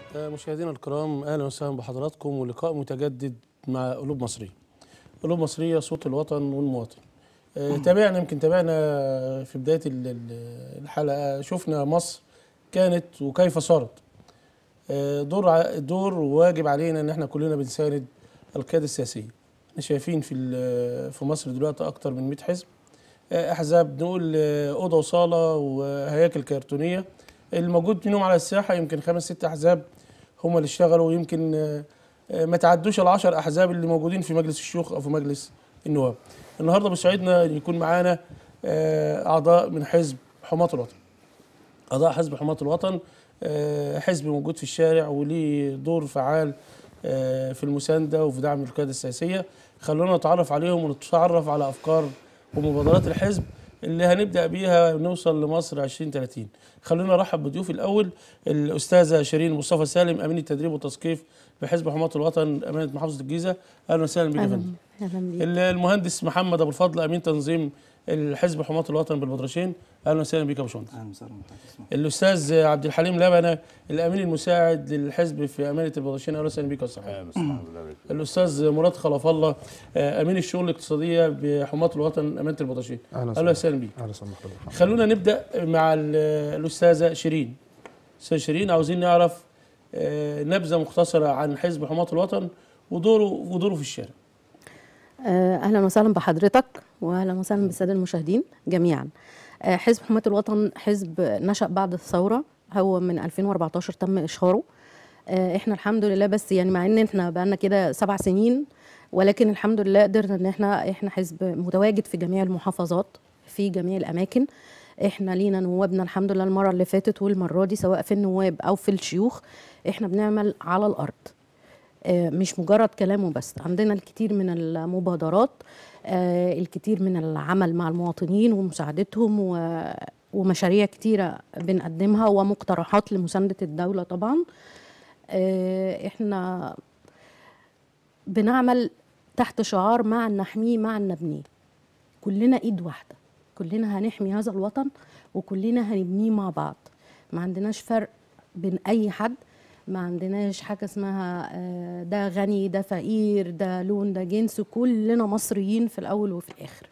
مشاهدينا الكرام اهلا وسهلا بحضراتكم ولقاء متجدد مع قلوب مصريه. قلوب مصريه صوت الوطن والمواطن. آه، تابعنا يمكن تابعنا في بدايه ال- ال- الحلقه شفنا مصر كانت وكيف صارت. آه، دور ع- دور واجب علينا ان احنا كلنا بنساند القياده السياسيه. احنا شايفين في ال- في مصر دلوقتي اكتر من 100 حزب. آه، احزاب نقول آه، اوضه وصاله وهياكل كرتونيه. الموجود منهم على الساحه يمكن خمس ست احزاب هم اللي اشتغلوا يمكن آه، آه، ما تعدوش العشر احزاب اللي موجودين في مجلس الشيوخ او في مجلس النواب. النهارده بيسعدنا إن يكون معانا آه، اعضاء من حزب حماة الوطن. اعضاء حزب حماة الوطن آه، حزب موجود في الشارع وليه دور فعال آه، في المسانده وفي دعم القياده السياسيه. خلونا نتعرف عليهم ونتعرف على افكار ومبادرات الحزب اللي هنبدا بيها نوصل لمصر 2030 خلونا نرحب بضيوفي الاول الاستاذه شيرين مصطفى سالم امين التدريب والتثقيف بحزب حماة الوطن امانه محافظه الجيزه اهلا وسهلا بك يا اهلا فندم اهلا بيك المهندس محمد ابو الفضل امين تنظيم الحزب حماة الوطن بالبدرشين اهلا وسهلا بك يا باشمهندس اهلا وسهلا بحضرتك اسمع الاستاذ عبد الحليم لبنه الامين المساعد للحزب في امانه البدرشين اهلا وسهلا بك يا استاذ حليم. الاستاذ مراد خلف الله آه، امين الشؤون الاقتصاديه بحماة الوطن امانه البدرشين اهلا اهلا وسهلا بك اهلا وسهلا بحضرتك. خلونا نبدا مع ال- الاستاذه شيرين استاذه شيرين عاوزين نعرف آه، نبذه مختصره عن حزب حماة الوطن ودوره ودوره في الشارع آه، اهلا وسهلا بحضرتك واهلا وسهلا بالساده المشاهدين جميعا آه، حزب حماة الوطن حزب نشأ بعد الثوره هو من 2014 تم اشهاره آه، احنا الحمد لله بس يعني مع ان احنا بقالنا كده سبع سنين ولكن الحمد لله قدرنا ان احنا احنا حزب متواجد في جميع المحافظات في جميع الاماكن احنا لينا نوابنا الحمد لله المره اللي فاتت والمره دي سواء في النواب او في الشيوخ احنا بنعمل على الارض آه، مش مجرد كلام وبس عندنا الكثير من المبادرات آه، الكثير من العمل مع المواطنين ومساعدتهم و- ومشاريع كتيرة بنقدمها ومقترحات لمساندة الدولة طبعا آه، احنا بنعمل تحت شعار معا نحميه معا نبنيه كلنا ايد واحدة كلنا هنحمي هذا الوطن وكلنا هنبنيه مع بعض ما عندناش فرق بين اي حد ما عندناش حاجة اسمها آه، ده غني ده فقير ده لون ده جنس كلنا مصريين في الأول وفي الآخر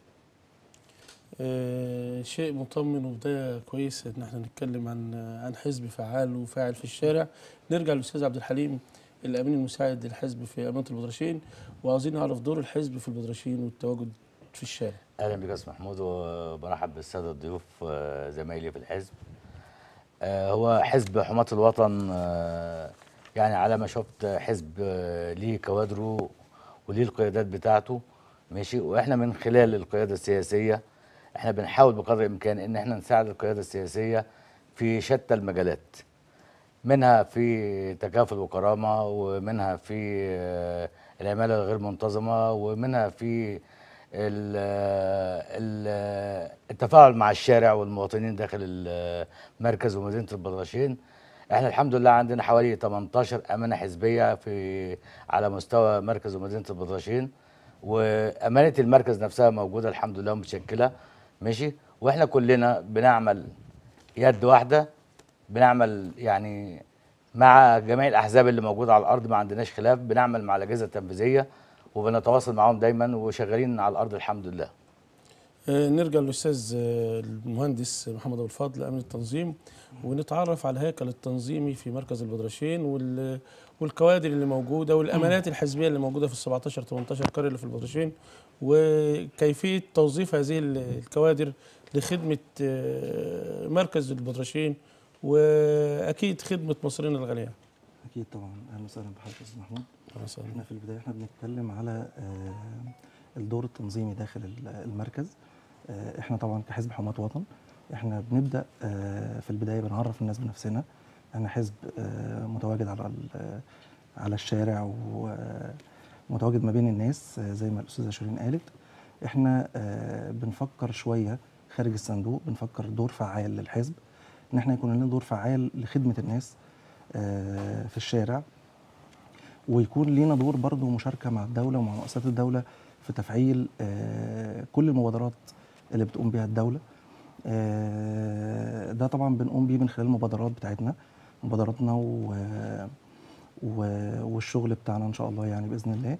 آه، شيء مطمن وبدايه كويسه ان احنا نتكلم عن عن حزب فعال وفاعل في الشارع نرجع للاستاذ عبد الحليم الامين المساعد للحزب في امانه البدرشين وعاوزين نعرف دور الحزب في البدرشين والتواجد في الشارع اهلا بك يا استاذ محمود وبرحب بالساده الضيوف آه، زمايلي في الحزب آه، هو حزب حماة الوطن آه، يعني على ما شفت حزب آه، ليه كوادره وليه القيادات بتاعته ماشي واحنا من خلال القياده السياسيه احنا بنحاول بقدر الامكان ان احنا نساعد القياده السياسيه في شتى المجالات منها في تكافل وكرامه ومنها في آه، العماله الغير منتظمه ومنها في ال- ال- التفاعل مع الشارع والمواطنين داخل المركز ومدينه البدرشين احنا الحمد لله عندنا حوالي 18 امانه حزبيه في على مستوى مركز ومدينه البدرشين وامانه المركز نفسها موجوده الحمد لله متشكله ماشي واحنا كلنا بنعمل يد واحده بنعمل يعني مع جميع الاحزاب اللي موجوده على الارض ما عندناش خلاف بنعمل مع الاجهزه التنفيذيه وبنتواصل معاهم دايما وشغالين على الارض الحمد لله آه، نرجع للاستاذ آه، المهندس محمد ابو الفضل امين التنظيم ونتعرف على الهيكل التنظيمي في مركز البدرشين وال والكوادر اللي موجوده والامانات الحزبيه اللي موجوده في ال 17 18 قريه اللي في البدرشين وكيفيه توظيف هذه ال- الكوادر لخدمه آه، مركز البدرشين واكيد خدمه مصرنا الغاليه. اكيد طبعا اهلا وسهلا بحضرتك يا استاذ محمود أهلا وسهلا. احنا في البدايه احنا بنتكلم على آه، الدور التنظيمي داخل ال- المركز آه، احنا طبعا كحزب حماة وطن احنا بنبدا آه، في البدايه بنعرف الناس بنفسنا احنا حزب آه، متواجد على ال- على الشارع ومتواجد ما بين الناس آه، زي ما الاستاذه شيرين قالت احنا آه، بنفكر شويه خارج الصندوق بنفكر دور فعال للحزب ان احنا يكون لنا دور فعال لخدمه الناس آه، في الشارع ويكون لينا دور برضه مشاركه مع الدوله ومع مؤسسات الدوله في تفعيل آه، كل المبادرات اللي بتقوم بها الدوله آه، ده طبعا بنقوم بيه من خلال المبادرات بتاعتنا مبادراتنا و... و... والشغل بتاعنا ان شاء الله يعني باذن الله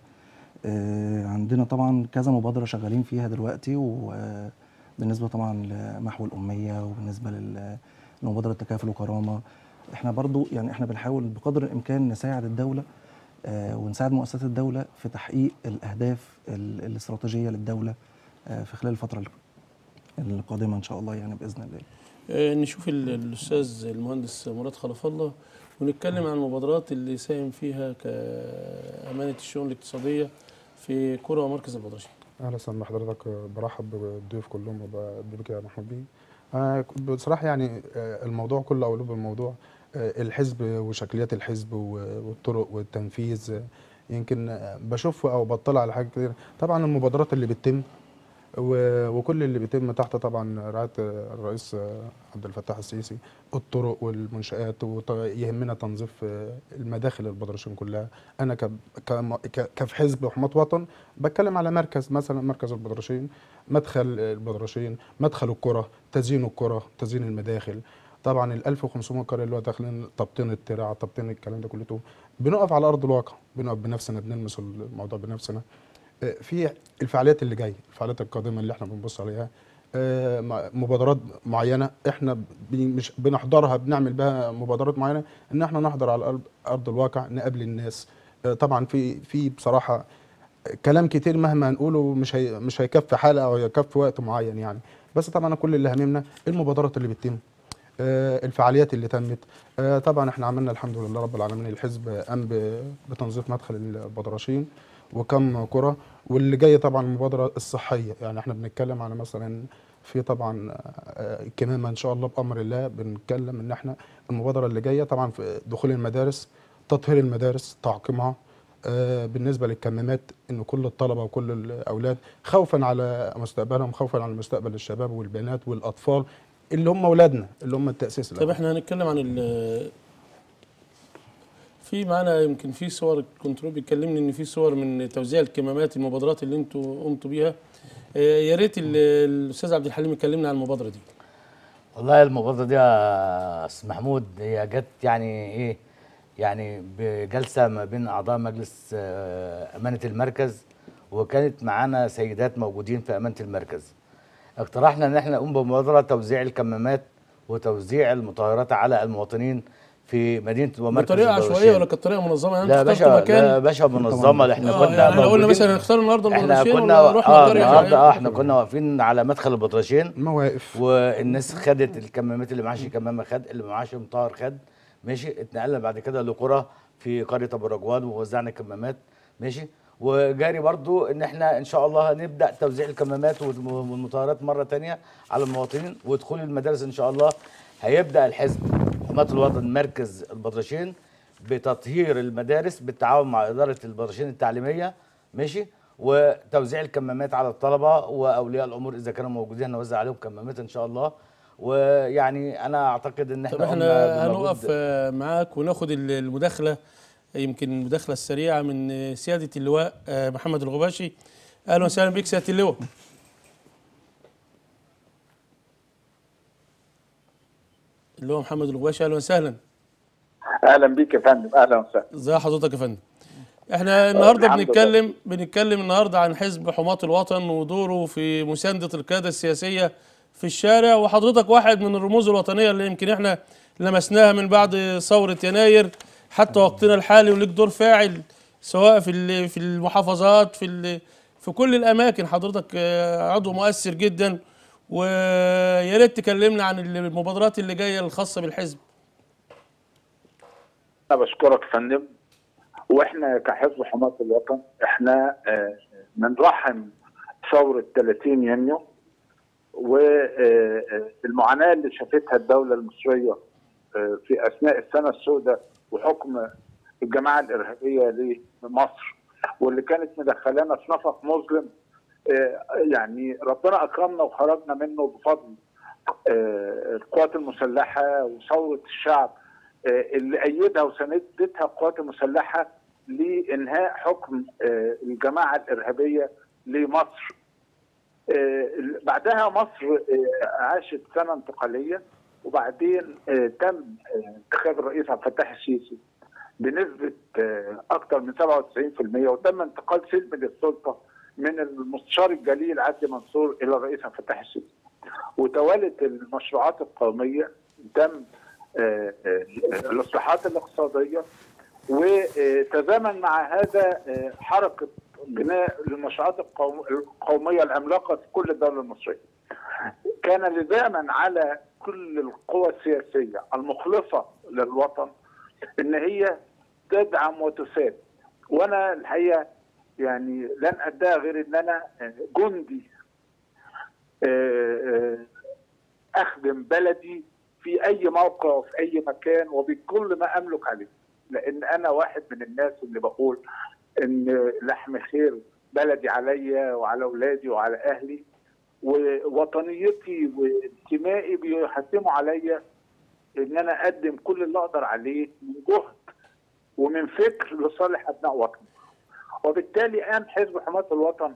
آه، عندنا طبعا كذا مبادره شغالين فيها دلوقتي وبالنسبه طبعا لمحو الاميه وبالنسبه لل- لمبادره تكافل وكرامه احنا برضو يعني احنا بنحاول بقدر الامكان نساعد الدوله آه، ونساعد مؤسسات الدوله في تحقيق الاهداف ال- الاستراتيجيه للدوله آه، في خلال الفتره القادمه ان شاء الله يعني باذن الله آه، نشوف ال- الاستاذ المهندس مراد خلف الله ونتكلم عن المبادرات اللي ساهم فيها كأمانة الشؤون الاقتصادية في قرى ومركز البطرشين اهلا وسهلا بحضرتك برحب بالضيوف كلهم وبك يا محمود بيه انا كنت بصراحه يعني آه، الموضوع كله او لب الموضوع آه، الحزب وشكليات الحزب و- والطرق والتنفيذ آه، يمكن آه، بشوف او بطلع على حاجات كتير طبعا المبادرات اللي بتتم و- وكل اللي بيتم تحت طبعا رعايه آه، الرئيس آه، عبد الفتاح السيسي الطرق والمنشآت وط- يهمنا تنظيف آه، المداخل البدرشين كلها انا ك كم- ك- كفي حزب حماة وطن بتكلم على مركز مثلا مركز البدرشين مدخل البدرشين مدخل القرى تزيين القرى تزيين المداخل طبعا ال 1500 قريه اللي هو داخلين تبطين الترع تبطين الكلام ده كله بنقف على ارض الواقع بنقف بنفسنا بنلمس الموضوع بنفسنا آه، في الفعاليات اللي جايه الفعاليات القادمه اللي احنا بنبص عليها آه، م- مبادرات معينه احنا بي- مش بنحضرها بنعمل بها مبادرات معينه ان احنا نحضر على ارض ارض الواقع نقابل الناس آه، طبعا في في بصراحه كلام كتير مهما نقوله مش هي مش هيكفي حلقه او هيكفي وقت معين يعني بس طبعا كل اللي هاممنا المبادرات اللي بتتم آه، الفعاليات اللي تمت آه، طبعا احنا عملنا الحمد لله رب العالمين الحزب قام ب- بتنظيف مدخل البدرشين وكم قرى واللي جاي طبعا المبادره الصحيه يعني احنا بنتكلم على مثلا في طبعا آه، الكمامه ان شاء الله بامر الله بنتكلم ان احنا المبادره اللي جايه طبعا في دخول المدارس تطهير المدارس تعقيمها آه، بالنسبه للكمامات ان كل الطلبه وكل الاولاد خوفا على مستقبلهم خوفا على مستقبل الشباب والبنات والاطفال اللي هم اولادنا اللي هم التاسيس طب الأول. احنا هنتكلم عن ال في معانا يمكن في صور الكنترول بيكلمني ان في صور من توزيع الكمامات المبادرات اللي انتوا قمتوا بيها آه، يا ريت ال- الاستاذ عبد الحليم يكلمنا عن المبادره دي والله المبادرة دي يا أستاذ محمود هي جت يعني إيه يعني بجلسة ما بين أعضاء مجلس آه، أمانة المركز وكانت معانا سيدات موجودين في أمانة المركز اقترحنا إن احنا نقوم بمبادرة توزيع الكمامات وتوزيع المطهرات على المواطنين في مدينة ومركز بطريقه عشوائيه البراشين. ولا كانت طريقه منظمه يعني لا انتوا باشا اخترتوا مكان لا باشا منظمة اللي احنا اه كنا يعني احنا قلنا موجودين. مثلا نختار النهارده احنا البطرشين كنا ولا رحنا اه قريه النهارده شرقية؟ اه احنا كنا واقفين على مدخل البطرشين مواقف والناس خدت الكمامات اللي معاش كمامه خد اللي معاش مطهر خد ماشي اتنقلنا بعد كده لقرى في قريه ابو رجوان ووزعنا كمامات ماشي وجاري برضو ان احنا ان شاء الله هنبدا توزيع الكمامات والم- والمطهرات مره تانية على المواطنين ودخول المدارس ان شاء الله هيبدا الحزب حماة الوطن مركز البطرشين بتطهير المدارس بالتعاون مع اداره البطرشين التعليميه ماشي وتوزيع الكمامات على الطلبه واولياء الامور اذا كانوا موجودين نوزع عليهم كمامات ان شاء الله ويعني انا اعتقد ان احنا طب احنا قمنا بمجهود- هنقف آه، معاك وناخد ال- المداخله يمكن المداخله السريعه من آه، سياده اللواء آه، محمد الغباشي اهلا وسهلا بك سياده اللواء اللواء محمد الغباشي اهلا وسهلا اهلا بيك يا فندم اهلا وسهلا ازي حضرتك يا فندم احنا النهارده الحمد بنتكلم بنتكلم النهارده عن حزب حماة الوطن ودوره في مسانده القياده السياسيه في الشارع وحضرتك واحد من الرموز الوطنيه اللي يمكن احنا لمسناها من بعد ثوره يناير حتى وقتنا الحالي وليك دور فاعل سواء في ال- في المحافظات في ال- في كل الاماكن حضرتك آه، عضو مؤثر جدا ويا ريت تكلمنا عن المبادرات اللي جايه الخاصه بالحزب انا بشكرك يا فندم واحنا كحزب حماة الوطن احنا آه، من رحم ثورة 30 يونيو والمعاناة اللي شافتها الدولة المصرية آه، في أثناء السنة السوداء وحكم الجماعة الإرهابية لمصر واللي كانت مدخلانا في نفق مظلم آه، يعني ربنا أكرمنا وخرجنا منه بفضل آه، القوات المسلحة وثورة الشعب آه، اللي أيدها وساندتها القوات المسلحة لإنهاء حكم آه، الجماعة الإرهابية لمصر آه، بعدها مصر آه، عاشت سنة انتقالية وبعدين آه، تم آه، انتخاب الرئيس عبد الفتاح السيسي بنسبه آه، اكثر من 97% وتم انتقال سلم للسلطه من المستشار الجليل عدلي منصور الى الرئيس عبد الفتاح السيسي وتوالت المشروعات القوميه تم آه، آه، الاصلاحات الاقتصاديه وتزامن مع هذا آه، حركه بناء المشروعات القوم- القوميه العملاقه في كل الدوله المصريه. كان لزاما على كل القوى السياسيه المخلصه للوطن ان هي تدعم وتساند وانا الحقيقه يعني لن ادعي غير ان انا جندي آه، آه، اخدم بلدي في اي موقع وفي اي مكان وبكل ما املك عليه لان انا واحد من الناس اللي بقول ان لحم خير بلدي عليا وعلى اولادي وعلى اهلي ووطنيتي وانتمائي بيحتموا عليا ان انا اقدم كل اللي اقدر عليه من جهد ومن فكر لصالح ابناء وطني وبالتالي قام حزب حمايه الوطن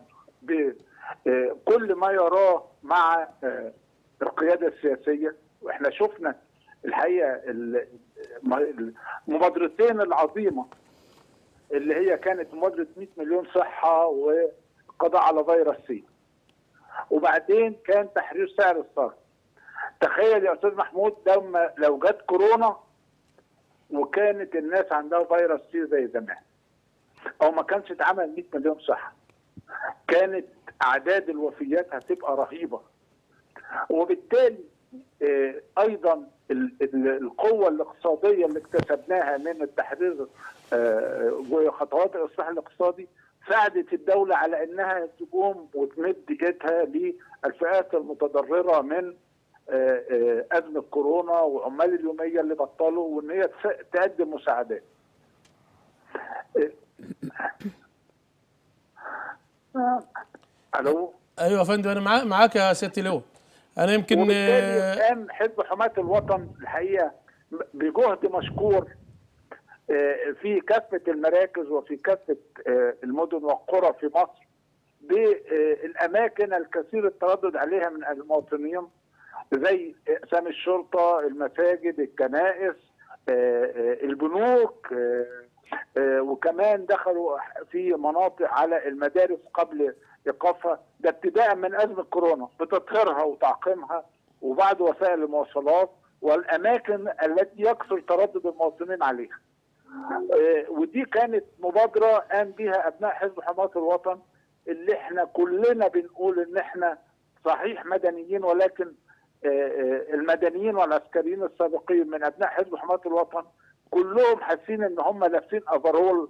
بكل ما يراه مع آه، القياده السياسيه واحنا شفنا الحقيقه ال- الم- المبادرتين العظيمه اللي هي كانت مبادره 100 مليون صحه وقضاء على فيروس سي وبعدين كان تحرير سعر الصرف تخيل يا استاذ محمود لما لو جت كورونا وكانت الناس عندها فيروس سي زي زمان او ما كانش اتعمل 100 مليون صحه كانت اعداد الوفيات هتبقى رهيبه وبالتالي آه، ايضا ال- ال- القوه الاقتصاديه اللي اكتسبناها من التحرير آه، وخطوات الاصلاح الاقتصادي ساعدت الدوله على انها تقوم وتمد ايدها للفئات المتضرره من آه، آه، ازمه كورونا وعمال اليوميه اللي بطلوا وان هي تس- تقدم مساعدات. آه، الو ايوه يا فندم انا معاك معاك يا سياده اللواء انا يمكن وبالتالي آه، قام حزب حماة الوطن الحقيقة بجهد مشكور آه، في كافة المراكز وفي كافة آه، المدن والقرى في مصر بالأماكن الكثير التردد عليها من المواطنين زي أقسام الشرطة المساجد الكنائس آه، آه، البنوك آه، آه، وكمان دخلوا في مناطق على المدارس قبل ايقافها ده ابتداء من ازمه كورونا بتطهيرها وتعقيمها وبعد وسائل المواصلات والاماكن التي يكثر تردد المواطنين عليها. آه، ودي كانت مبادره قام بها ابناء حزب حمايه الوطن اللي احنا كلنا بنقول ان احنا صحيح مدنيين ولكن آه، آه، المدنيين والعسكريين السابقين من ابناء حزب حمايه الوطن كلهم حاسين ان هم لابسين افرول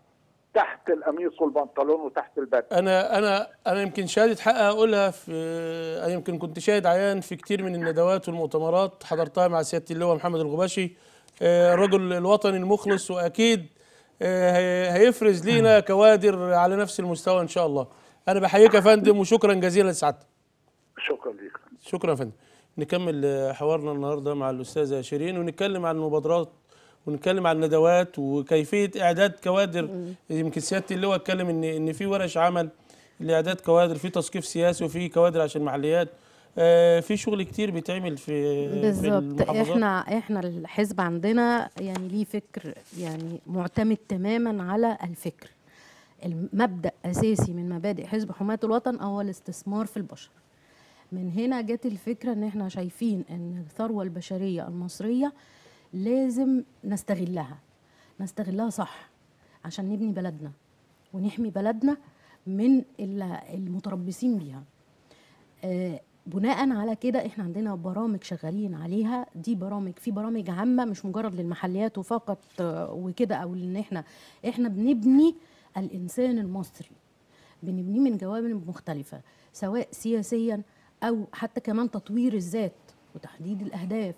تحت القميص والبنطلون وتحت البدله انا انا انا يمكن شهاده حق اقولها في انا يمكن كنت شاهد عيان في كتير من الندوات والمؤتمرات حضرتها مع سياده اللواء محمد الغباشي آه، الرجل الوطني المخلص واكيد آه، هي- هيفرز لينا كوادر على نفس المستوى ان شاء الله انا بحييك يا فندم وشكرا جزيلا لسعادتك شكرا ليك شكرا يا فندم نكمل آه، حوارنا النهارده مع الاستاذه شيرين ونتكلم عن المبادرات ونتكلم عن الندوات وكيفيه اعداد كوادر يمكن سياده اللواء اتكلم ان ان في ورش عمل لاعداد كوادر في تثقيف سياسي وفي كوادر عشان المحليات آه، في شغل كتير بيتعمل في في بالظبط المحافظات. احنا احنا الحزب عندنا يعني ليه فكر يعني معتمد تماما على الفكر المبدا اساسي من مبادئ حزب حمايه الوطن هو الاستثمار في البشر من هنا جت الفكره ان احنا شايفين ان الثروه البشريه المصريه لازم نستغلها نستغلها صح عشان نبني بلدنا ونحمي بلدنا من ال- المتربصين بيها آه، بناء على كده احنا عندنا برامج شغالين عليها دي برامج في برامج عامه مش مجرد للمحليات وفقط آه، وكده او ان احنا احنا بنبني الانسان المصري بنبنيه من جوانب مختلفه سواء سياسيا او حتى كمان تطوير الذات وتحديد الاهداف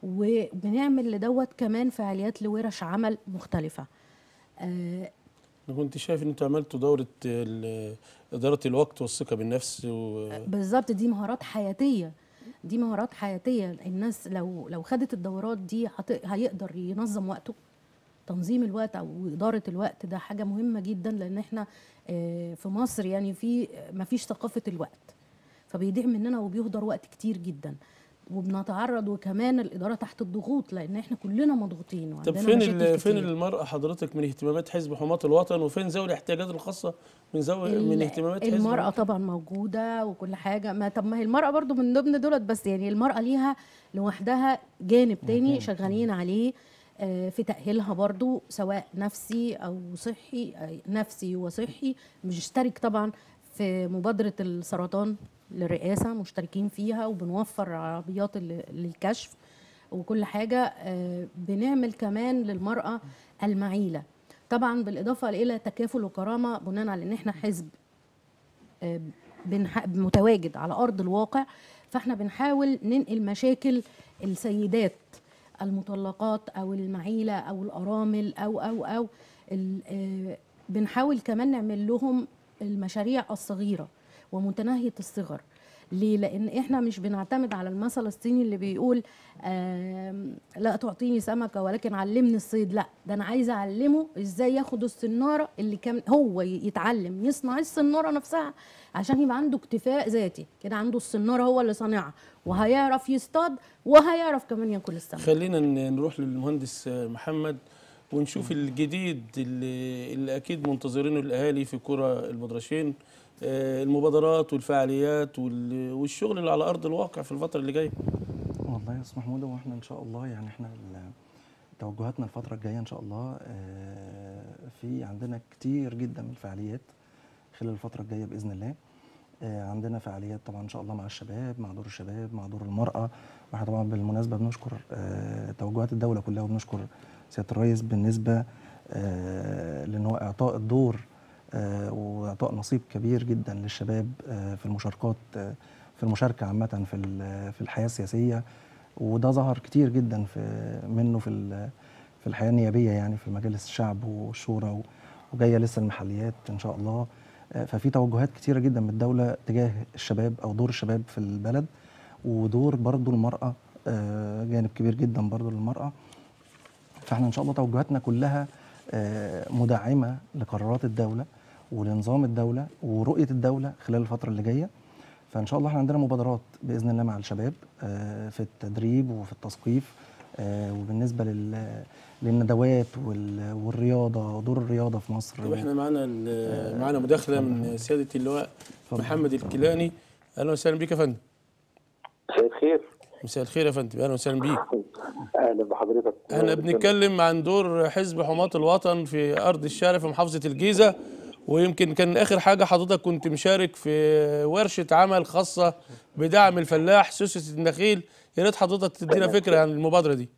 وبنعمل لدوت كمان فعاليات لورش عمل مختلفه آه، انا كنت شايف ان انتوا عملتوا دوره ال- اداره الوقت والثقه بالنفس و... بالظبط دي مهارات حياتيه دي مهارات حياتيه الناس لو لو خدت الدورات دي هت- هيقدر ينظم وقته تنظيم الوقت او اداره الوقت ده حاجه مهمه جدا لان احنا آه، في مصر يعني في ما فيش ثقافه الوقت فبيضيع مننا وبيهدر وقت كتير جدا وبنتعرض وكمان الاداره تحت الضغوط لان احنا كلنا مضغوطين طب وعندنا فين مشاكل ال- فين كتير. المرأة حضرتك من اهتمامات حزب حماة الوطن وفين ذوي الاحتياجات الخاصة من ذوي من ال- اهتمامات حزب المرأة الوطن؟ طبعا موجودة وكل حاجة ما طب ما هي المرأة برضو من ضمن دولت بس يعني المرأة ليها لوحدها جانب تاني شغالين عليه آه، في تأهيلها برضو سواء نفسي أو صحي آه، نفسي وصحي مشترك طبعا في مبادرة السرطان للرئاسة مشتركين فيها وبنوفر عربيات لل- للكشف وكل حاجة آه، بنعمل كمان للمرأة المعيلة طبعا بالإضافة إلى تكافل وكرامة بناء على إن إحنا حزب آه، بنح... متواجد على ارض الواقع فاحنا بنحاول ننقل مشاكل السيدات المطلقات او المعيله او الارامل او او او ال... آه، بنحاول كمان نعمل لهم المشاريع الصغيره ومتناهيه الصغر ليه؟ لأن إحنا مش بنعتمد على المثل الصيني اللي بيقول آم، لا تعطيني سمكة ولكن علمني الصيد، لا ده أنا عايزة أعلمه إزاي ياخد السنارة اللي كان هو يتعلم يصنع السنارة نفسها عشان يبقى عنده اكتفاء ذاتي، كده عنده السنارة هو اللي صانعها وهيعرف يصطاد وهيعرف كمان ياكل السمك. خلينا ن- نروح للمهندس محمد ونشوف الجديد اللي, اللي اكيد منتظرينه الاهالي في قرى البدرشين آه، المبادرات والفعاليات وال- والشغل اللي على ارض الواقع في الفتره اللي جايه والله يا استاذ محمود هو احنا ان شاء الله يعني احنا ال- توجهاتنا الفتره الجايه ان شاء الله آه، في عندنا كتير جدا من الفعاليات خلال الفتره الجايه باذن الله آه، عندنا فعاليات طبعا ان شاء الله مع الشباب مع دور الشباب مع دور المراه واحنا طبعا بالمناسبه بنشكر آه، توجهات الدوله كلها وبنشكر سياده الرئيس بالنسبه آه، لان هو اعطاء الدور آه، واعطاء نصيب كبير جدا للشباب آه، في المشاركات آه، في المشاركه عامه في ال- في الحياه السياسيه وده ظهر كتير جدا في منه في ال- في الحياه النيابيه يعني في مجالس الشعب والشورى و- وجايه لسه المحليات ان شاء الله آه، ففي توجهات كتيره جدا من الدوله تجاه الشباب او دور الشباب في البلد ودور برضو المراه آه، جانب كبير جدا برضو للمراه فاحنا ان شاء الله توجهاتنا كلها آه، مدعمه لقرارات الدوله ولنظام الدوله ورؤيه الدوله خلال الفتره اللي جايه فان شاء الله احنا عندنا مبادرات باذن الله مع الشباب آه، في التدريب وفي التثقيف آه، وبالنسبه لل للندوات وال- والرياضه ودور الرياضه في مصر طب احنا معانا ال- معانا مداخله من سياده اللواء اتفضل. محمد الكيلاني اهلا وسهلا بيك يا فندم مساء الخير مساء الخير يا فندم اهلا وسهلا بيك اهلا بحضرتك احنا بنتكلم عن دور حزب حماة الوطن في ارض الشارع في محافظه الجيزه ويمكن كان اخر حاجه حضرتك كنت مشارك في ورشه عمل خاصه بدعم الفلاح سوسه النخيل يا ريت حضرتك تدينا فكره عن المبادره دي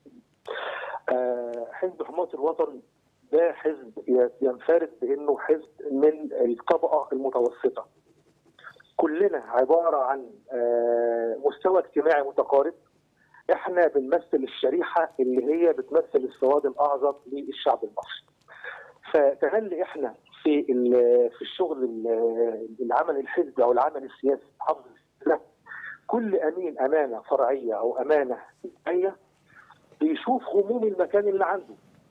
آه، حزب حماة الوطن ده حزب ي- ينفرد بانه حزب من الطبقه المتوسطه. كلنا عباره عن آه، مستوى اجتماعي متقارب. احنا بنمثل الشريحه اللي هي بتمثل السواد الاعظم للشعب المصري. فتهل احنا في ال- في الشغل ال- العمل الحزبي او العمل السياسي في محافظه الإسلام، كل امين امانه فرعيه او امانه اجتماعيه بيشوف هموم المكان اللي عنده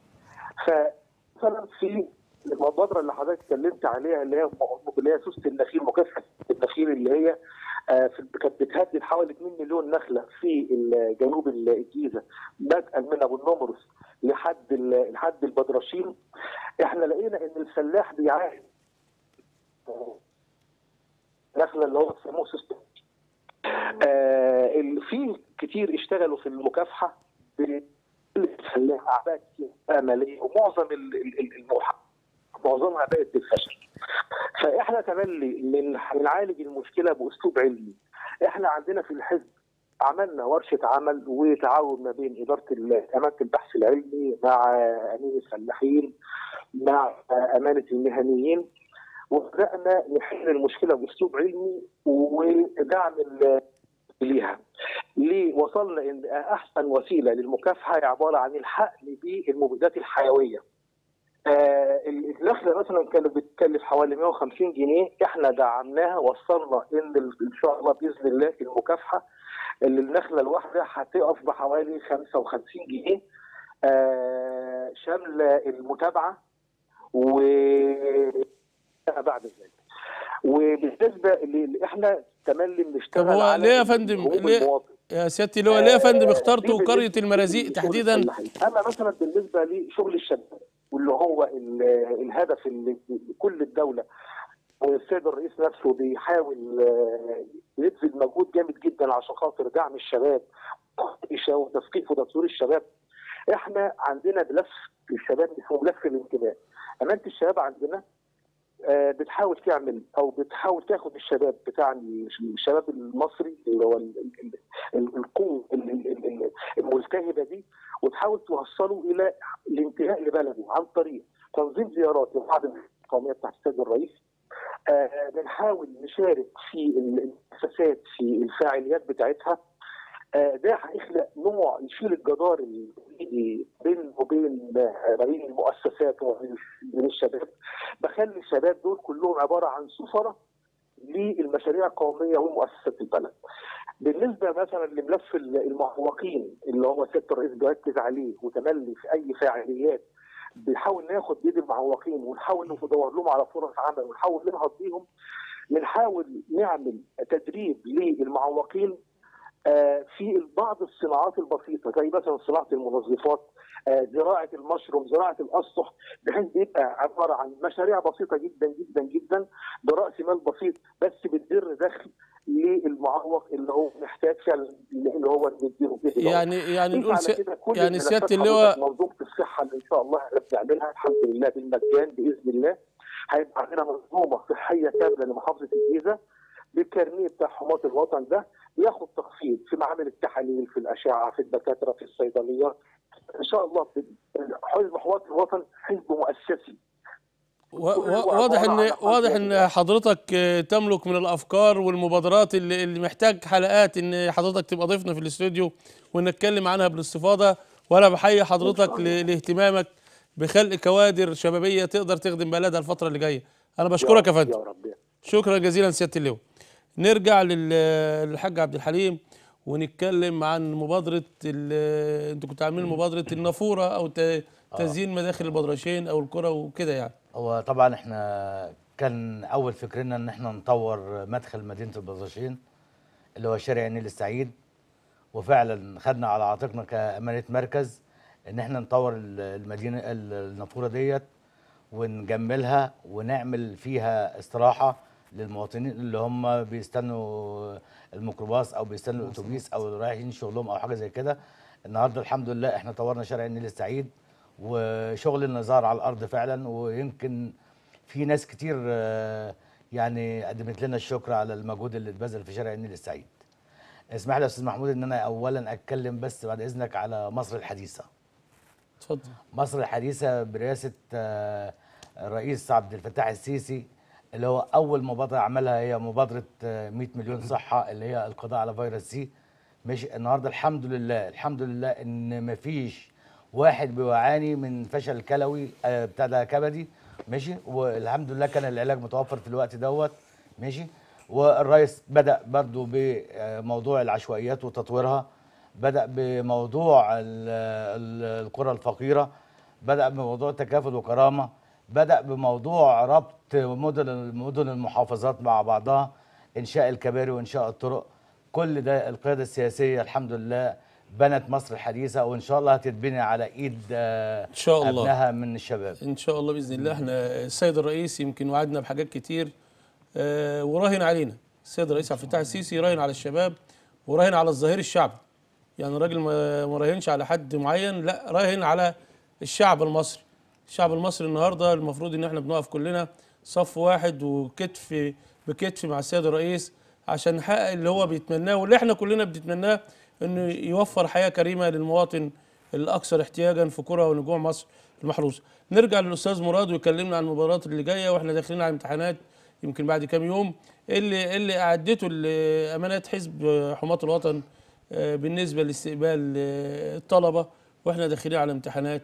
فمثلا في المبادره اللي حضرتك اتكلمت عليها اللي هي اللي هي سوسه النخيل مكافحه النخيل اللي هي آه، في- كانت بتهدد حوالي 2 مليون نخله في ال- جنوب الجيزه بدءا من ابو النمرس لحد ال- لحد البدرشين احنا لقينا ان الفلاح بيعاني نخله اللي هو بيسموه سوسه آه، ال- في كتير اشتغلوا في المكافحه الفلاح اعباء كتير امليه ومعظم ال- ال- ال- الموحد معظمها بقت بالفشل فاحنا تملي من نعالج المشكله باسلوب علمي احنا عندنا في الحزب عملنا ورشه عمل وتعاون ما بين اداره ال- امانه البحث العلمي مع امين الفلاحين مع امانه المهنيين وبدانا نحل المشكله باسلوب علمي ودعم ال- ليها ليه وصلنا ان احسن وسيله للمكافحه هي عباره عن الحقن بالمبيدات الحيويه آه النخله مثلا كانت بتكلف حوالي 150 جنيه احنا دعمناها وصلنا ان ال- ان شاء الله باذن الله المكافحه اللي النخله الواحده هتقف بحوالي 55 جنيه آه شامله المتابعه و بعد ذلك وبالنسبه اللي احنا تملي طب بنشتغل هو على ليه يا فندم هموم ليه المواطن. يا سيادتي اللي هو ليه يا فندم آه، اخترتوا دي قريه بالنسبة المرازيق لشغل تحديدا الفلاحين. اما مثلا بالنسبه لشغل الشباب واللي هو ال- الهدف اللي كل الدوله والسيد الرئيس نفسه بيحاول آه، يبذل مجهود جامد جدا عشان خاطر دعم الشباب وتثقيف وتطوير الشباب احنا عندنا ملف الشباب اسمه ملف الانتماء امانه الشباب عندنا آه، بتحاول تعمل او بتحاول تاخد الشباب بتاع الشباب المصري اللي هو ال- ال- ال- القوه ال- ال- ال- الملتهبه دي وتحاول توصله الى الانتماء لبلده عن طريق تنظيم زيارات لبعض القوميه بتاعت السيد الرئيس آه، بنحاول نشارك في المؤسسات في الفاعليات بتاعتها آه، ده هيخلق نوع يشيل الجدار اللي بين وبين آه، ما بين المؤسسات وبين بين الشباب بخلي الشباب دول كلهم عباره عن سفراء للمشاريع القوميه ومؤسسات البلد. بالنسبه مثلا لملف المعوقين اللي هو سياده الرئيس بيركز عليه وتملي في اي فاعليات بنحاول ناخد بيد المعوقين ونحاول ندور لهم على فرص عمل ونحاول ننهض بيهم بنحاول نعمل تدريب للمعوقين آه، في بعض الصناعات البسيطه زي مثلا صناعه المنظفات آه، زراعه المشروم زراعه الاسطح بحيث بيبقى عباره عن مشاريع بسيطه جدا جدا جدا براس مال بسيط بس بتدر دخل للمعوق اللي هو محتاج فعلا اللي هو نديله به دور. يعني يعني قيس نقول على سي... كده كل يعني الملفات سياده حضرتك اللواء منظومه الصحه اللي ان شاء الله احنا بنعملها الحمد لله بالمجان باذن الله هيبقى عندنا منظومه صحيه كامله لمحافظه الجيزه بالكارنيه بتاع حماة الوطن ده بياخد تخفيض في معامل التحاليل في الاشعه في الدكاتره في الصيدليات ان شاء الله حزب حماة الوطن حزب مؤسسي و- و- واضح ان واضح ان حضرتك آه، تملك من الافكار والمبادرات اللي, اللي محتاج حلقات ان حضرتك تبقى ضيفنا في الاستوديو ونتكلم عنها بالاستفاضه وانا بحيي حضرتك ل- لاهتمامك بخلق كوادر شبابيه تقدر تخدم بلدها الفتره اللي جايه انا بشكرك يا يا فندم رب شكرا جزيلا سياده اللواء نرجع لل- للحاج عبد الحليم ونتكلم عن مبادره ال- انتوا كنتوا عاملين مبادره النافوره او ت- تزيين مداخل البدرشين او القرى وكده يعني هو طبعا احنا كان اول فكرنا ان احنا نطور مدخل مدينه البطرشين اللي هو شارع النيل السعيد وفعلا خدنا على عاتقنا كامانه مركز ان احنا نطور ال- المدينه ال- النافوره ديت ونجملها ونعمل فيها استراحه للمواطنين اللي هم بيستنوا الميكروباص او بيستنوا الاتوبيس او رايحين شغلهم او حاجه زي كده النهارده الحمد لله احنا طورنا شارع النيل السعيد وشغل النظار على الارض فعلا ويمكن في ناس كتير آه، يعني قدمت لنا الشكر على المجهود اللي اتبذل في شارع النيل السعيد اسمح لي يا استاذ محمود ان انا اولا اتكلم بس بعد اذنك على مصر الحديثه اتفضل مصر الحديثة برئاسة آه، الرئيس عبد الفتاح السيسي اللي هو أول مبادرة عملها هي مبادرة آه، 100 مليون صحة اللي هي القضاء على فيروس سي مش النهارده الحمد لله الحمد لله إن مفيش واحد بيعاني من فشل كلوي آه، بتاع ده كبدي ماشي والحمد لله كان العلاج متوفر في الوقت دوت ماشي والرئيس بدأ برضو بموضوع العشوائيات وتطويرها بدأ بموضوع ال- ال- القرى الفقيرة بدأ بموضوع تكافل وكرامة بدأ بموضوع ربط مدن مدن المحافظات مع بعضها إنشاء الكباري وإنشاء الطرق كل ده القيادة السياسية الحمد لله بنت مصر الحديثة وإن شاء الله هتتبني على إيد إن شاء الله. أبنائها من الشباب ان شاء الله باذن الله احنا السيد الرئيس يمكن وعدنا بحاجات كتير آه وراهن علينا السيد الرئيس عبد الفتاح السيسي راهن على الشباب وراهن على الظهير الشعبي يعني الراجل ما ما راهنش على حد معين لا راهن على الشعب المصري الشعب المصري النهارده المفروض ان احنا بنقف كلنا صف واحد وكتف بكتف مع السيد الرئيس عشان نحقق اللي هو بيتمناه واللي احنا كلنا بنتمناه انه يوفر حياه كريمه للمواطن الاكثر احتياجا في قرى ونجوع مصر المحروسه. نرجع للاستاذ مراد ويكلمنا عن المباريات اللي جايه واحنا داخلين على امتحانات يمكن بعد كام يوم إيه اللي إيه اللي اعدته ال- امانات حزب حماة الوطن آه، بالنسبه لاستقبال آه، الطلبه واحنا داخلين على امتحانات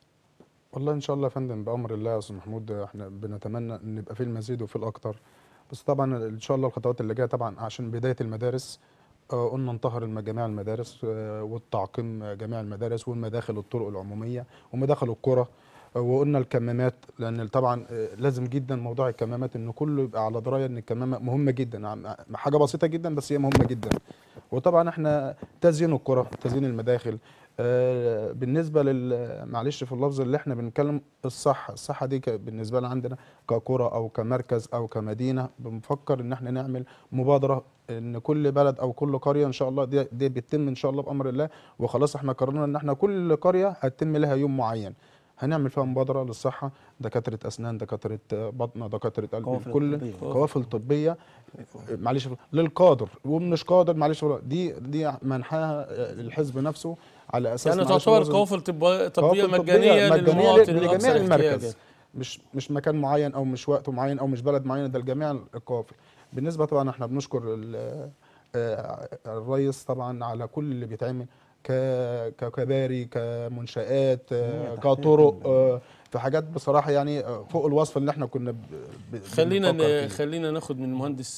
والله ان شاء الله يا فندم بامر الله يا استاذ محمود احنا بنتمنى ان يبقى في المزيد وفي الاكتر بس طبعا ان شاء الله الخطوات اللي جايه طبعا عشان بدايه المدارس آه، قلنا نطهر الم- جميع المدارس آه، والتعقيم جميع المدارس والمداخل الطرق العموميه ومداخل القرى وقلنا الكمامات لان طبعا آه، لازم جدا موضوع الكمامات ان كله يبقى على درايه ان الكمامه مهمه جدا عم- حاجه بسيطه جدا بس هي مهمه جدا وطبعا احنا تزيين الكره تزيين المداخل آه، بالنسبه لل معلش في اللفظ اللي احنا بنتكلم الصحه الصحه دي ك- بالنسبه لنا عندنا كقرى او كمركز او كمدينه بنفكر ان احنا نعمل مبادره ان كل بلد او كل قريه ان شاء الله دي, دي بتتم ان شاء الله بامر الله وخلاص احنا قررنا ان احنا كل قريه هتتم لها يوم معين هنعمل فيها مبادره للصحه دكاتره اسنان دكاتره بطنه دكاتره قلب قوافل كل طبية. قوافل طبيه معلش للقادر ومش قادر معلش دي دي منحاها الحزب نفسه على اساس يعني معلش تعتبر لازم- قوافل طب- طبيه قوافل مجانيه مجانية للمواطن لجميع الاكثر المركز احتياجا مش مش مكان معين او مش وقت معين او مش بلد معينه ده لجميع القوافل بالنسبه طبعا احنا بنشكر ال- آه، الرئيس طبعا على كل اللي بيتعمل ك- ككباري كمنشآت آه، بنية تحتية كطرق كاملة. آه، في حاجات بصراحه يعني آه، فوق الوصف اللي احنا كنا ب- ب- خلينا بنفكر ن- فيه. خلينا ناخد من المهندس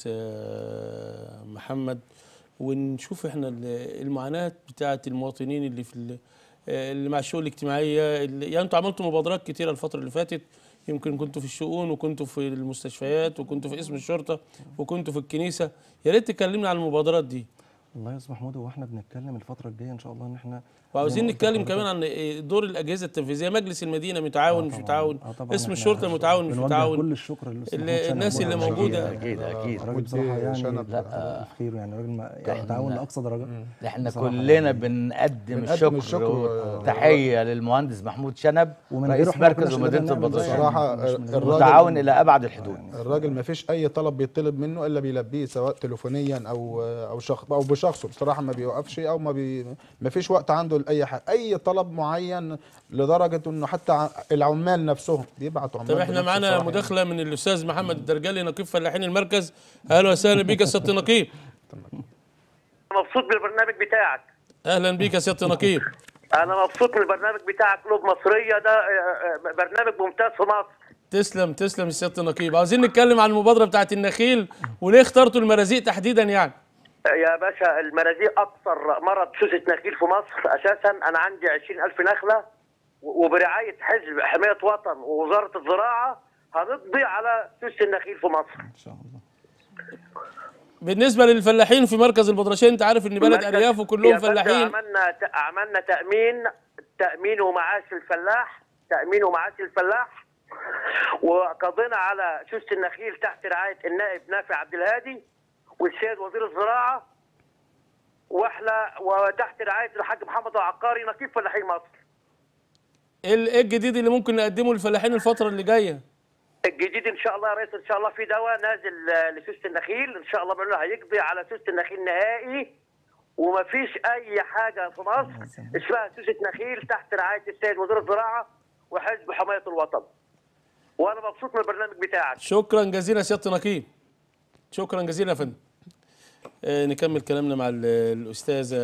آه، محمد ونشوف احنا ال- المعاناه بتاعه المواطنين اللي في ال- آه، اللي مع الشؤون الاجتماعيه اللي يعني انتوا عملتوا مبادرات كتيره الفتره اللي فاتت يمكن كنتوا في الشؤون وكنتوا في المستشفيات وكنتوا في اسم الشرطه وكنتوا في الكنيسه يا ريت تكلمنا عن المبادرات دي والله يا استاذ محمود هو احنا بنتكلم الفتره الجايه ان شاء الله ان احنا وعاوزين زي ما قلت نتكلم لحضرتك- كمان عن إيه دور الاجهزه التنفيذيه مجلس المدينه متعاون آه مش طبعاً. متعاون آه طبعاً اسم إحنا الشرطه متعاون مش بنوجه متعاون كل الشكر للاستاذ اللي- محمود شنب الناس اللي والراجل- موجودة. اكيد اكيد الراجل بصراحه ودي يعني شنب. لا خير يعني راجل ما- يعني إحنا- تعاون لاقصى درجه احنا بصراحة كلنا يعني. بنقدم بنقدم الشكر, الشكر، آه، وتحيه للمهندس محمود شنب ومن رئيس غيره إحنا ما مركز كناش ومدينه قدرنا نعمل البطريق ده. بصراحة مش من غيره. الراجل- متعاون الى ابعد الحدود الراجل ما فيش اي طلب بيطلب منه الا بيلبيه سواء تليفونيا او او شخص او بشخصه بصراحه ما بيوقفش او ما بي ما فيش وقت عنده لاي حاجه اي طلب معين لدرجه انه حتى ع- العمال نفسهم بيبعتوا عمال طب احنا بنفس معانا بصراحة مداخله من الاستاذ محمد الدرجالي نقيب فلاحين المركز اهلا وسهلا بيك يا سياده نقيب مبسوط بالبرنامج بتاعك اهلا بيك يا سياده نقيب انا مبسوط من البرنامج بتاعك قلوب مصريه ده آه، آه، برنامج ممتاز في مصر تسلم تسلم يا سياده النقيب عاوزين نتكلم عن المبادره بتاعه النخيل وليه اخترتوا المرازيق تحديدا يعني آه، يا باشا المنازيق اكثر مرض سوسه نخيل في مصر اساسا انا عندي 20000 نخله و- وبرعايه حزب حمايه وطن ووزاره الزراعه هنقضي على سوسه النخيل في مصر ان شاء الله بالنسبه للفلاحين في مركز البدرشين انت عارف ان بلد مركز- ارياف يا وكلهم باشا فلاحين عملنا ت- عملنا تامين تامين ومعاش الفلاح تامين ومعاش الفلاح وقضينا على سوسه النخيل تحت رعايه النائب نافع عبد الهادي والسيد وزير الزراعه واحنا وتحت رعايه الحاج محمد العقاري نقيب فلاحين مصر ايه ال- إيه الجديد اللي ممكن نقدمه للفلاحين الفتره اللي جايه الجديد ان شاء الله يا ريس ان شاء الله في دواء نازل آه، لسوسه النخيل ان شاء الله بنقول له هيقضي على سوسه النخيل نهائي ومفيش اي حاجه في مصر اسمها سوسه نخيل تحت رعايه السيد وزير الزراعه وحزب حمايه الوطن وانا مبسوط من البرنامج بتاعك شكرا جزيلا يا سياده نقيب شكرا جزيلا يا فندم آه، نكمل كلامنا مع ال- الاستاذه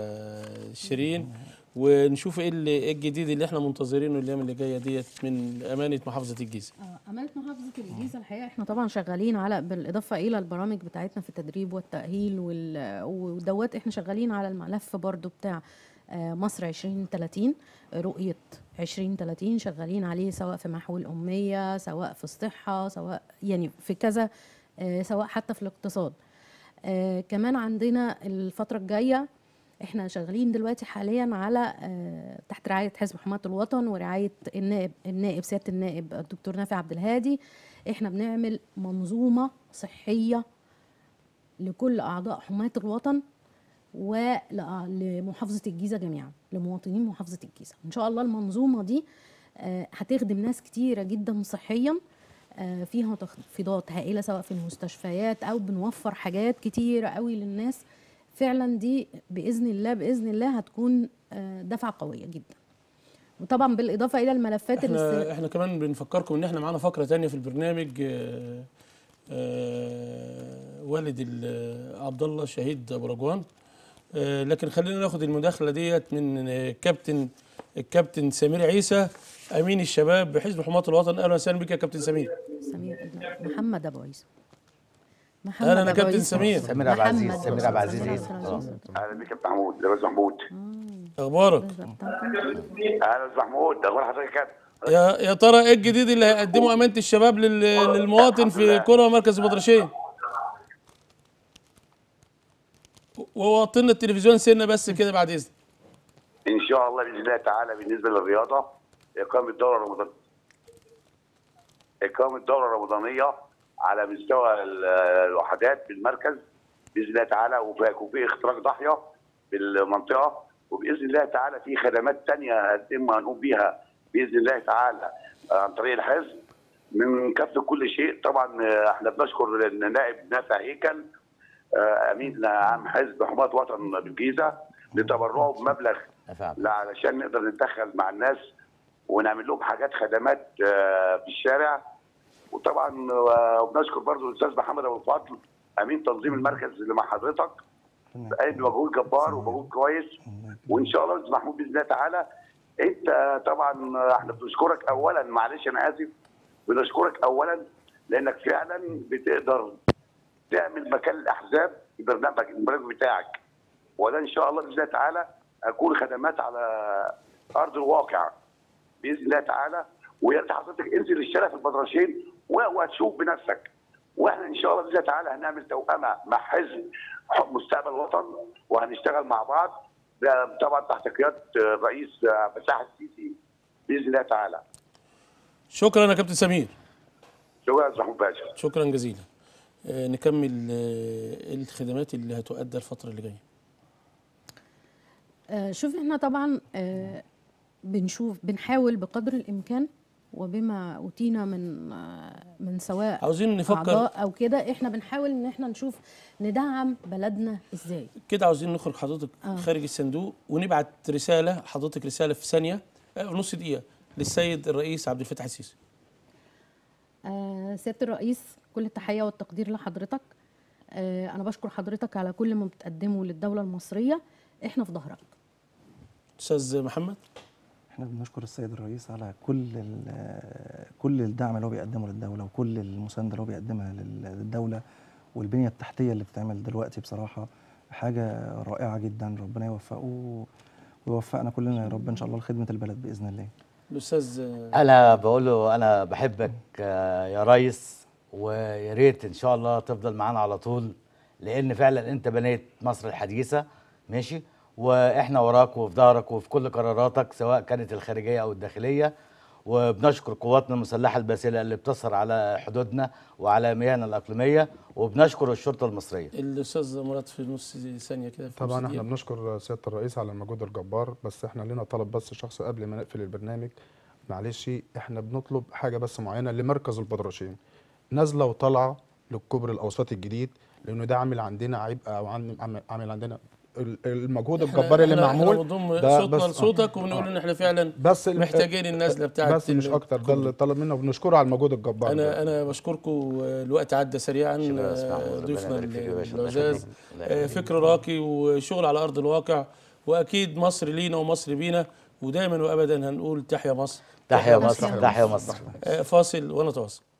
شيرين ونشوف ايه اللي- إيه الجديد اللي احنا منتظرينه الايام اللي جايه ديت من امانه محافظه الجيزه آه، أمانة محافظة الجيزة الحقيقة احنا طبعا شغالين على بالإضافة إلى البرامج بتاعتنا في التدريب والتأهيل وال- ودوات احنا شغالين على الملف برضو بتاع آه، مصر 2030 رؤية 2030 شغالين عليه سواء في محو الأمية سواء في الصحة سواء يعني في كذا آه، سواء حتى في الاقتصاد آه، كمان عندنا الفترة الجاية احنا شغالين دلوقتي حاليا على آه، تحت رعايه حزب حمايه الوطن ورعايه النائب النائب سياده النائب الدكتور نافع عبد الهادي احنا بنعمل منظومه صحيه لكل اعضاء حمايه الوطن ولمحافظه الجيزه جميعا لمواطنين محافظه الجيزه ان شاء الله المنظومه دي آه، هتخدم ناس كتيره جدا صحيا آه، فيها تخفيضات هائله سواء في المستشفيات او بنوفر حاجات كتيره قوي للناس فعلا دي باذن الله باذن الله هتكون آه، دفعه قويه جدا وطبعا بالاضافه الى الملفات اللي احنا احنا كمان بنفكركم ان احنا معانا فقره تانية في البرنامج آه، آه، والد ال- عبد الله الشهيد ابو رجوان آه، لكن خلينا ناخد المداخله ديت من آه، كابتن الكابتن سمير عيسى امين الشباب بحزب حماة الوطن اهلا وسهلا بك يا كابتن سمير سمير ابن- محمد ابو عيسى محمد أهلاً يا أبو كابتن عيسى. سمير. سمير عبد العزيز، محمد. سمير عبد العزيز سمير عيسى. عبد العزيز. اهلا بك يا محمود ده استاذ محمود اخبارك اهلا استاذ محمود اخبار حضرتك يا كابتن يا يا ترى ايه الجديد اللي هيقدمه امانه الشباب لل- للمواطن في كره مركز البطرشيه ووطنا التلفزيون سنه بس كده بعد اذنك ان شاء الله باذن الله تعالى بالنسبه للرياضه اقامه دوره رمضان اقامه دوره رمضانيه على مستوى ال- الوحدات بالمركز باذن الله تعالى وفي وفي اختراق ضاحيه بالمنطقه وباذن الله تعالى في خدمات ثانيه هتتم هنقوم بيها باذن الله تعالى عن طريق الحزب من كافه كل شيء طبعا آه، احنا بنشكر النائب نافع هيكل آه، امين عام حزب حماة وطن بالجيزه لتبرعه بمبلغ نفع. لا علشان نقدر نتدخل مع الناس ونعمل لهم حاجات خدمات آه، في الشارع وطبعا آه، وبنشكر برضو الاستاذ محمد ابو الفضل امين تنظيم المركز اللي مع حضرتك قايم بمجهود جبار ومجهود كويس وان شاء الله استاذ محمود باذن الله تعالى انت طبعا آه، احنا بنشكرك اولا معلش انا اسف بنشكرك اولا لانك فعلا بتقدر تعمل مكان الاحزاب في برنامج البرنامج بتاعك وده ان شاء الله باذن الله تعالى هتكون خدمات على ارض الواقع باذن الله تعالى ويا ريت حضرتك انزل الشارع في البدرشين و- وهتشوف بنفسك واحنا ان شاء الله باذن الله تعالى هنعمل توأمه مع حزب حب مستقبل الوطن وهنشتغل مع بعض ده طبعا تحت قياده الرئيس عبد الفتاح السيسي باذن الله تعالى شكرا يا كابتن سمير شكرا يا أستاذ محمود باشا شكرا جزيلا آه، نكمل آه، الخدمات اللي هتؤدى الفتره اللي جايه آه، شوف احنا طبعا آه، بنشوف بنحاول بقدر الامكان وبما اوتينا من آه، من سواء عاوزين نفكر اعضاء او كده احنا بنحاول ان احنا نشوف ندعم بلدنا ازاي كده عاوزين نخرج حضرتك آه. خارج الصندوق ونبعت رساله حضرتك رساله في ثانيه آه، في نص دقيقه للسيد الرئيس عبد الفتاح السيسي آه، سياده الرئيس كل التحيه والتقدير لحضرتك آه، انا بشكر حضرتك على كل ما بتقدمه للدوله المصريه احنا في ظهرك استاذ محمد احنا بنشكر السيد الرئيس على كل ال- كل الدعم اللي هو بيقدمه للدوله وكل المسانده اللي هو بيقدمها لل- للدوله والبنيه التحتيه اللي بتتعمل دلوقتي بصراحه حاجه رائعه جدا ربنا يوفقه ويوفقنا كلنا يا رب ان شاء الله لخدمه البلد باذن الله الاستاذ آه، انا بقول له انا بحبك آه، يا ريس ويا ريت ان شاء الله تفضل معانا على طول لان فعلا انت بنيت مصر الحديثه ماشي واحنا وراك وفي ظهرك وفي كل قراراتك سواء كانت الخارجيه او الداخليه وبنشكر قواتنا المسلحه الباسله اللي بتسهر على حدودنا وعلى مياهنا الاقليميه وبنشكر الشرطه المصريه الاستاذ مراد في نص ثانيه كده في نص طبعا احنا دقيقة. بنشكر سياده الرئيس على المجهود الجبار بس احنا لنا طلب بس شخصي قبل ما نقفل البرنامج معلش احنا بنطلب حاجه بس معينه لمركز البدرشين نازله وطالعه للكوبري الاوسطي الجديد لانه ده عامل عندنا عبء او عامل عامل- عامل عندنا ال- المجهود إحنا- الجبار اللي إحنا- معمول احنا بنضم ده صوتنا بس- لصوتك آه. وبنقول آه. ان احنا فعلا بس ال- محتاجين النازله بتاعت بس مش ال- اكتر ده اللي طلب منا وبنشكره على المجهود الجبار انا ده. انا بشكركم الوقت عدى سريعا شكرا يا أستاذ آه، محمود. ربنا ضيفنا يبارك فيك يا باشا. الله العزاز يخليك. الله آه، يخليك. فكر راقي وشغل على ارض الواقع واكيد مصر لينا ومصر بينا ودايما وابدا هنقول تحيا مصر تحيا مصر تحيا مصر آه، فاصل ونتواصل